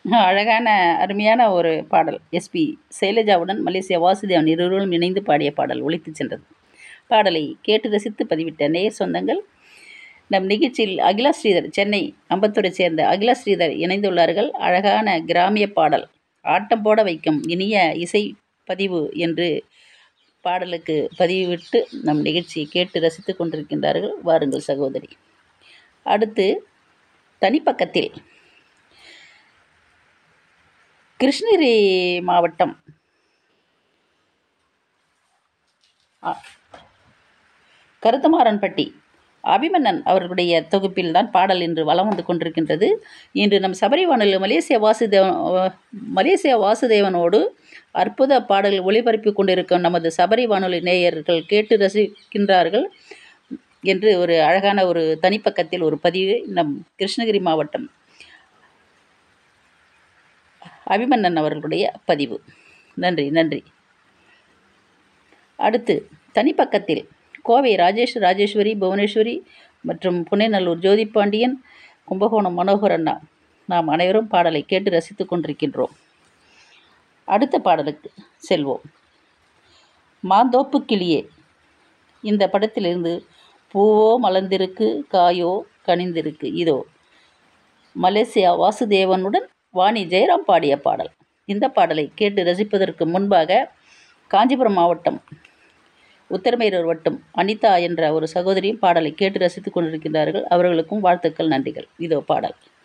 அழகான அருமையான ஒரு பாடல் எஸ்பி சைலஜாவுடன் மலேசியா வாசுதேவன் இருவரும் இணைந்து பாடிய பாடல் ஒலித்துச் சென்றது பாடலை கேட்டு ரசித்து பதிவிட்ட நேயர் சொந்தங்கள் நம் நிகழ்ச்சியில் அகிலா ஸ்ரீதர் சென்னை அம்பத்தூரை சேர்ந்த அகிலா ஸ்ரீதர் இணைந்துள்ளார்கள் அழகான கிராமிய பாடல் ஆட்டம் போட வைக்கும் இனிய இசை பதிவு என்று பாடலுக்கு பதிவிட்டு நம் நிகழ்ச்சியை கேட்டு ரசித்து கொண்டிருக்கின்றார்கள் வாருங்கள் சகோதரி அடுத்து தனிப்பக்கத்தில் கிருஷ்ணகிரி மாவட்டம் அ- கருத்தமாறன்பட்டி அபிமன்னன் அவர்களுடைய தொகுப்பில் தான் பாடல் இன்று வலம் வந்து கொண்டிருக்கின்றது இன்று நம் சபரி வானொலி மலேசிய வாசுதேவன் மலேசியா வாசுதேவனோடு அற்புத பாடல் ஒளிபரப்பி கொண்டிருக்கும் நமது சபரி வானொலி நேயர்கள் கேட்டு ரசிக்கின்றார்கள் என்று ஒரு அழகான ஒரு தனிப்பக்கத்தில் ஒரு பதிவு நம் கிருஷ்ணகிரி மாவட்டம் அபிமன்னன் அவர்களுடைய பதிவு நன்றி நன்றி அடுத்து தனிப்பக்கத்தில் கோவை ராஜேஷ் ராஜேஸ்வரி புவனேஸ்வரி மற்றும் புனேநல்லூர் ஜோதி பாண்டியன் கும்பகோணம் மனோகர் அண்ணா நாம் அனைவரும் பாடலை கேட்டு ரசித்துக் கொண்டிருக்கின்றோம் அடுத்த பாடலுக்கு செல்வோம் மாந்தோப்பு கிளியே இந்த படத்திலிருந்து பூவோ மலர்ந்திருக்கு காயோ கனிந்திருக்கு இதோ மலேசியா வாசுதேவனுடன் வாணி ஜெயராம் பாடிய பாடல் இந்த பாடலை கேட்டு ரசிப்பதற்கு முன்பாக காஞ்சிபுரம் மாவட்டம் உத்தரமேரூர் வட்டம் அனிதா என்ற ஒரு சகோதரியும் பாடலை கேட்டு ரசித்துக் கொண்டிருக்கின்றார்கள் அவர்களுக்கும் வாழ்த்துக்கள் நன்றிகள் இதோ பாடல்